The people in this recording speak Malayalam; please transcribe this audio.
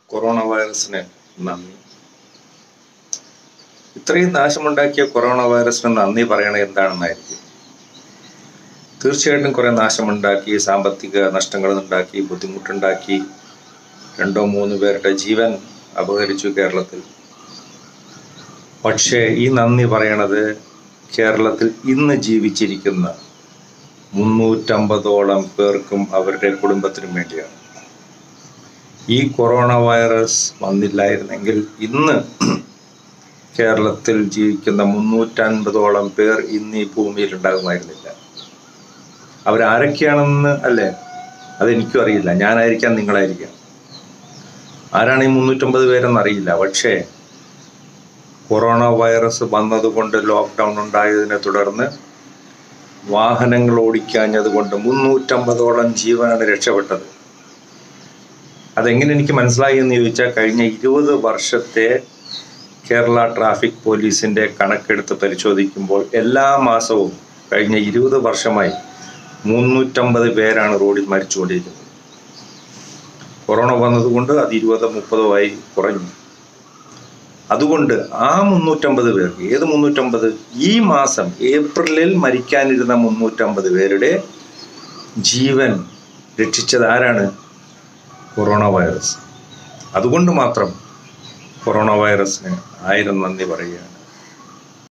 കൊറോണ വൈറസിന് നന്ദി ഇത്രയും നാശമുണ്ടാക്കിയ കൊറോണ വൈറസിന് നന്ദി പറയണത് എന്താണെന്നായിരിക്കും തീർച്ചയായിട്ടും കുറെ നാശമുണ്ടാക്കി സാമ്പത്തിക നഷ്ടങ്ങൾ ഉണ്ടാക്കി ബുദ്ധിമുട്ടുണ്ടാക്കി രണ്ടോ മൂന്നോ പേരുടെ ജീവൻ അപഹരിച്ചു കേരളത്തിൽ പക്ഷേ ഈ നന്ദി പറയണത് കേരളത്തിൽ ഇന്ന് ജീവിച്ചിരിക്കുന്ന മുന്നൂറ്റമ്പതോളം പേർക്കും അവരുടെ കുടുംബത്തിനും വേണ്ടിയാണ് ഈ കൊറോണ വൈറസ് വന്നില്ലായിരുന്നെങ്കിൽ ഇന്ന് കേരളത്തിൽ ജീവിക്കുന്ന മുന്നൂറ്റൻപതോളം പേർ ഇന്ന് ഈ ഭൂമിയിൽ ഉണ്ടാകുമായിരുന്നില്ല അവരാരൊക്കെയാണെന്ന് അല്ലേ അതെനിക്കും അറിയില്ല ഞാനായിരിക്കാം നിങ്ങളായിരിക്കാം ആരാണ് ഈ മുന്നൂറ്റമ്പത് പേരെന്ന് അറിയില്ല പക്ഷേ കൊറോണ വൈറസ് വന്നതുകൊണ്ട് ലോക്ക്ഡൗൺ ഉണ്ടായതിനെ തുടർന്ന് വാഹനങ്ങൾ ഓടിക്കാഞ്ഞത് കൊണ്ട് മുന്നൂറ്റമ്പതോളം ജീവനാണ് രക്ഷപ്പെട്ടത് അതെങ്ങനെ എനിക്ക് മനസ്സിലായി എന്ന് ചോദിച്ചാൽ കഴിഞ്ഞ ഇരുപത് വർഷത്തെ കേരള ട്രാഫിക് പോലീസിന്റെ കണക്കെടുത്ത് പരിശോധിക്കുമ്പോൾ എല്ലാ മാസവും കഴിഞ്ഞ ഇരുപത് വർഷമായി മുന്നൂറ്റമ്പത് പേരാണ് റോഡിൽ മരിച്ചുകൊണ്ടിരിക്കുന്നത് കൊറോണ വന്നതുകൊണ്ട് അത് ഇരുപത് മുപ്പതോ ആയി കുറഞ്ഞു അതുകൊണ്ട് ആ മുന്നൂറ്റമ്പത് പേർക്ക് ഏത് മുന്നൂറ്റമ്പത് ഈ മാസം ഏപ്രിലിൽ മരിക്കാനിരുന്ന മുന്നൂറ്റമ്പത് പേരുടെ ജീവൻ രക്ഷിച്ചത് ആരാണ് കൊറോണ വൈറസ് അതുകൊണ്ട് മാത്രം കൊറോണ വൈറസിന് ആയിരം നന്ദി പറയുകയാണ്